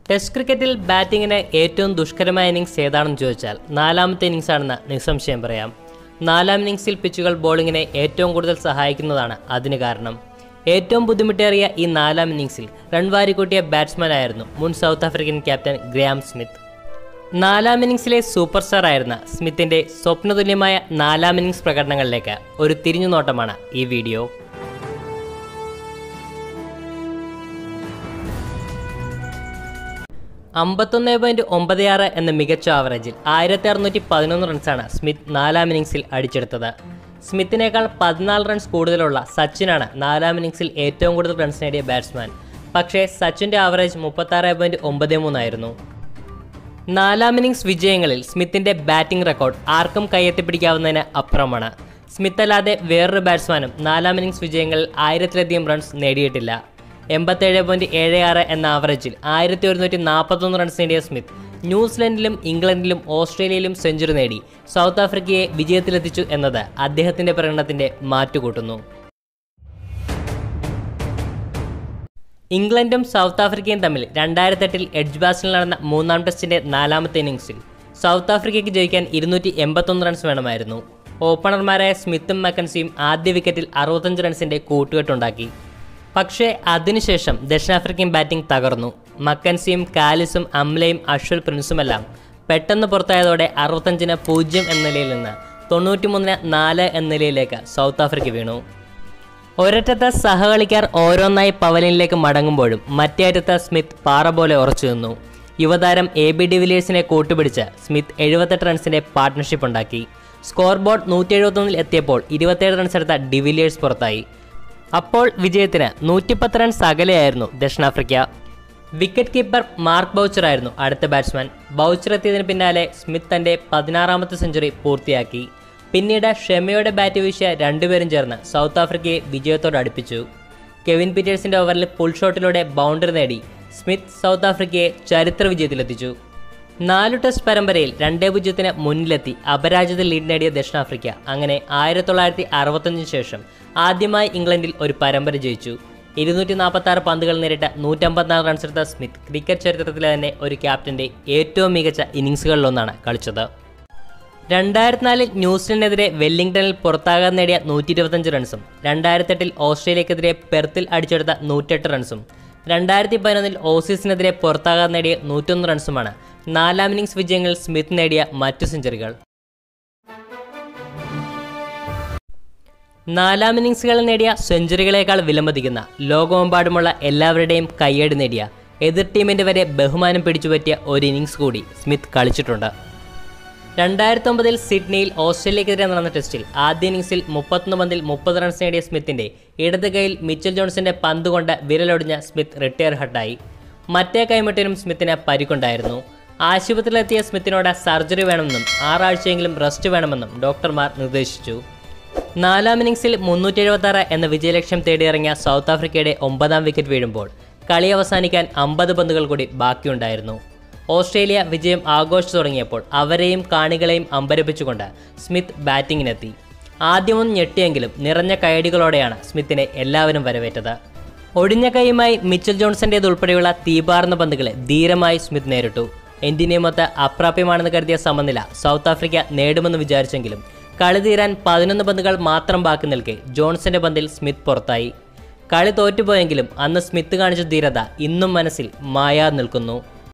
test ക്രിക്കറ്റിൽ ബാറ്റിങ്ങിന് ഏറ്റവും ദുഷ്കരമായ innings ഏതാണെന്ന് ചോദിച്ചാൽ നാലാമത്തെ ഇന്നിങ്സ് ആണെന്ന് നിസ്സംശയം പറയാം നാലാം ഇന്നിങ്സിൽ പിച്ചുകൾ ബോളിങ്ങിനെ ഏറ്റവും കൂടുതൽ സഹായിക്കുന്നതാണ് അതിന് കാരണം ഏറ്റവും ബുദ്ധിമുട്ടേറിയ ഈ നാലാം ഇന്നിങ്സിൽ റൺ വാരിക്കൂട്ടിയ ബാറ്റ്സ്മാനായിരുന്നു മുൻ South African captain Graeme Smith നാലാം ഇന്നിങ്സിലെ സൂപ്പർ സ്റ്റാർ ആയിരുന്ന സ്മിത്തിന്റെ സ്വപ്നതുല്യമായ നാലാം ഇന്നിങ്സ് പ്രകടനങ്ങളിലേക്ക് ഒരു തിരിഞ്ഞുനോട്ടമാണ് ഈ വീഡിയോ അമ്പത്തൊന്ന് പോയിന്റ് ഒമ്പത് ആറ് എന്ന മികച്ച ആവറേജിൽ ആയിരത്തി അറുന്നൂറ്റി പതിനൊന്ന് റൺസാണ് സ്മിത്ത് നാലാം ഇന്നിങ്സിൽ അടിച്ചെടുത്തത് സ്മിത്തിനേക്കാൾ പതിനാല് റൺസ് കൂടുതലുള്ള സച്ചിനാണ് നാലാം ഇന്നിങ്സിൽ ഏറ്റവും കൂടുതൽ റൺസ് നേടിയ ബാറ്റ്സ്മാൻ പക്ഷേ സച്ചിൻ്റെ ആവറേജ് മുപ്പത്താറ് പോയിന്റ് ഒമ്പത് മൂന്നായിരുന്നു നാലാം ഇന്നിങ്സ് വിജയങ്ങളിൽ സ്മിത്തിന്റെ ബാറ്റിംഗ് റെക്കോർഡ് ആർക്കും കയ്യെത്തിപ്പിടിക്കാവുന്നതിന് അപ്പുറമാണ് സ്മിത്ത് അല്ലാതെ വേറൊരു ബാറ്റ്സ്മാനും നാലാം ഇന്നിങ്സ് വിജയങ്ങളിൽ ആയിരത്തിലധികം റൺസ് നേടിയിട്ടില്ല എൺപത്തേഴ് പോയിന്റ് ഏഴ് ആറ് എന്ന ആവറേജിൽ ആയിരത്തി ഒരുന്നൂറ്റി നാൽപ്പത്തൊന്ന് റൺസ് നേടിയ സ്മിത്ത് ന്യൂസിലൻഡിലും ഇംഗ്ലണ്ടിലും ഓസ്ട്രേലിയയിലും സെഞ്ചുറി നേടി സൗത്ത് ആഫ്രിക്കയെ വിജയത്തിലെത്തിച്ചു എന്നത് അദ്ദേഹത്തിന്റെ പ്രകടനത്തിന്റെ മാറ്റുകൂട്ടുന്നു ഇംഗ്ലണ്ടും സൗത്ത് ആഫ്രിക്കയും തമ്മിൽ രണ്ടായിരത്തെട്ടിൽ എഡ്ജ് ബാസിൽ നടന്ന മൂന്നാം ടെസ്റ്റിന്റെ നാലാമത്തെ ഇന്നിംഗ്സിൽ സൗത്ത് ആഫ്രിക്കയ്ക്ക് ജയിക്കാൻ ഇരുന്നൂറ്റി എൺപത്തൊന്ന് റൺസ് വേണമായിരുന്നു ഓപ്പണർമാരായ സ്മിത്തും മക്കൻസിയും ആദ്യ വിക്കറ്റിൽ അറുപത്തഞ്ച് റൺസിന്റെ കൂട്ടുകെട്ടുണ്ടാക്കി പക്ഷേ അതിനുശേഷം ദക്ഷിണാഫ്രിക്കൻ ബാറ്റിംഗ് തകർന്നു മക്കൻസിയും കാലിസും അംലയും അശ്വൽ പ്രിൻസുമെല്ലാം പെട്ടെന്ന് പുറത്തായതോടെ അറുപത്തഞ്ചിന് പൂജ്യം എന്ന നിലയിൽ നിന്ന് തൊണ്ണൂറ്റിമൂന്നിന് നാല് എന്ന നിലയിലേക്ക് സൗത്ത് ആഫ്രിക്ക വീണു ഒരറ്റത്തെ സഹകളിക്കാർ ഓരോന്നായി പവലിനിലേക്ക് മടങ്ങുമ്പോഴും മറ്റേ അറ്റത്ത് സ്മിത്ത് പാറ പോലെ ഉറച്ചു നിന്നു യുവതാരം എ ബി ഡിവിലിയേഴ്സിനെ കൂട്ടുപിടിച്ച് സ്മിത്ത് എഴുപത്തെട്ട് റൺസിന്റെ പാർട്ട്ണർഷിപ്പ് ഉണ്ടാക്കി സ്കോർ ബോർഡ് നൂറ്റി എഴുപത്തൊന്നിൽ എത്തിയപ്പോൾ ഇരുപത്തേഴ് റൺസ് എടുത്ത ഡിവിലിയേഴ്സ് പുറത്തായി അപ്പോൾ വിജയത്തിന് നൂറ്റിപ്പത്ത് റൺസ് അകലെയായിരുന്നു ദക്ഷിണാഫ്രിക്ക വിക്കറ്റ് കീപ്പർ മാർക്ക് ബൗച്ചർ ആയിരുന്നു അടുത്ത ബാറ്റ്സ്മാൻ ബൗച്ചർ എത്തിയതിന് പിന്നാലെ സ്മിത്ത് തന്റെ പതിനാറാമത്തെ സെഞ്ചുറി പൂർത്തിയാക്കി പിന്നീട് ഷെമയോടെ ബാറ്റ് വീശിയ രണ്ടുപേരും ചേർന്ന് സൗത്ത് ആഫ്രിക്കയെ വിജയത്തോട് അടുപ്പിച്ചു കെവിൻ പീറ്റേഴ്സിന്റെ ഓവറിൽ പുൾ ഷോട്ടിലൂടെ ബൗണ്ടറി നേടി സ്മിത്ത് സൗത്ത് ആഫ്രിക്കയെ ചരിത്ര വിജയത്തിലെത്തിച്ചു നാലു ടെസ്റ്റ് പരമ്പരയിൽ രണ്ടേ പൂജ്യത്തിന് മുന്നിലെത്തി അപരാജിത ലീഡ് നേടിയ ദക്ഷിണാഫ്രിക്ക അങ്ങനെ ആയിരത്തി തൊള്ളായിരത്തി അറുപത്തഞ്ചിന് ശേഷം ആദ്യമായി ഇംഗ്ലണ്ടിൽ ഒരു പരമ്പര ജയിച്ചു ഇരുന്നൂറ്റി നാൽപ്പത്തി ആറ് പന്തുകൾ നേരിട്ട നൂറ്റമ്പത്തിനാല് റൺസ് എടുത്ത സ്മിത്ത് ക്രിക്കറ്റ് ചരിത്രത്തിലെ തന്നെ ഒരു ക്യാപ്റ്റന്റെ ഏറ്റവും മികച്ച ഇന്നിങ്സുകളിലൊന്നാണ് കളിച്ചത് രണ്ടായിരത്തി നാലിൽ ന്യൂസിലൻഡിനെതിരെ വെല്ലിംഗ്ടണിൽ പുറത്താകാൻ നേടിയ നൂറ്റി ഇരുപത്തഞ്ച് റൺസും രണ്ടായിരത്തെട്ടിൽ ഓസ്ട്രേലിയക്കെതിരെ പെർത്തിൽ അടിച്ചെടുത്ത നൂറ്റെട്ട് റൺസും രണ്ടായിരത്തി പതിനൊന്നിൽ ഓസീസിനെതിരെ പുറത്താകാൻ നേടിയ നൂറ്റൊന്ന് റൺസുമാണ് നാലാം ഇന്നിംഗ്സ് വിജയങ്ങളിൽ സ്മിത്ത് നേടിയ മറ്റു സെഞ്ചുറികൾ നാലാം ഇന്നിംഗ്സുകളിൽ നേടിയ സെഞ്ചുറികളേക്കാൾ വിലമതിക്കുന്ന ലോകമെമ്പാടുമുള്ള എല്ലാവരുടെയും കയ്യടി നേടിയ എതിർ ടീമിൻ്റെ വരെ ബഹുമാനം പിടിച്ചുപറ്റിയ ഒരു ഇന്നിംഗ്സ് കൂടി സ്മിത്ത് കളിച്ചിട്ടുണ്ട് രണ്ടായിരത്തി ഒമ്പതിൽ സിഡ്നിയിൽ ഓസ്ട്രേലിയക്കെതിരെ നടന്ന ടെസ്റ്റിൽ ആദ്യ ഇന്നിംഗ്സിൽ മുപ്പത്തൊന്ന് പന്തിൽ മുപ്പത് റൺസ് നേടിയ സ്മിത്തിന്റെ ഇടത് കൈയിൽ മിച്ചൽ ജോൺസിന്റെ പന്ത് കൊണ്ട് വിരലൊടിഞ്ഞ സ്മിത്ത് റിട്ടയർ ഹട്ടായി മറ്റേ കൈമുട്ടിനും സ്മിത്തിന് പരിക്കുണ്ടായിരുന്നു ആശുപത്രിയിലെത്തിയ സ്മിത്തിനോട് സർജറി വേണമെന്നും ആറാഴ്ചയെങ്കിലും റെസ്റ്റ് വേണമെന്നും ഡോക്ടർമാർ നിർദ്ദേശിച്ചു നാലാം ഇന്നിംഗ്സിൽ മുന്നൂറ്റി എഴുപത്തി ആറ് എന്ന വിജയലക്ഷ്യം തേടിയിറങ്ങിയ സൗത്ത് ആഫ്രിക്കയുടെ ഒമ്പതാം വിക്കറ്റ് വീഴുമ്പോൾ കളി അവസാനിക്കാൻ അമ്പത് പന്തുകൾ കൂടി ബാക്കിയുണ്ടായിരുന്നു ഓസ്ട്രേലിയ വിജയം ആഘോഷിച്ചു തുടങ്ങിയപ്പോൾ അവരെയും കാണികളെയും അമ്പരപ്പിച്ചുകൊണ്ട് സ്മിത്ത് ബാറ്റിങ്ങിനെത്തി ആദ്യമൊന്നും ഞെട്ടിയെങ്കിലും നിറഞ്ഞ കൈയടികളോടെയാണ് സ്മിത്തിനെ എല്ലാവരും വരവേറ്റത് ഒടിഞ്ഞ കൈയുമായി മിച്ചൽ ജോൺസന്റേതുൾപ്പെടെയുള്ള തീപാർന്ന പന്തുകളെ ധീരമായി സ്മിത്ത് നേരിട്ടു ഇന്ത്യനെയുമൊത്ത് അപ്രാപ്യമാണെന്ന് കരുതിയ സമനില സൗത്ത് ആഫ്രിക്ക നേടുമെന്ന് വിചാരിച്ചെങ്കിലും കളി തീരാൻ പതിനൊന്ന് പന്തുകൾ മാത്രം ബാക്കി നിൽക്കെ ജോൺസന്റെ പന്തിൽ സ്മിത്ത് പുറത്തായി കളി തോറ്റുപോയെങ്കിലും അന്ന് സ്മിത്ത് കാണിച്ച ധീരത ഇന്നും മനസ്സിൽ മായാ നിൽക്കുന്നു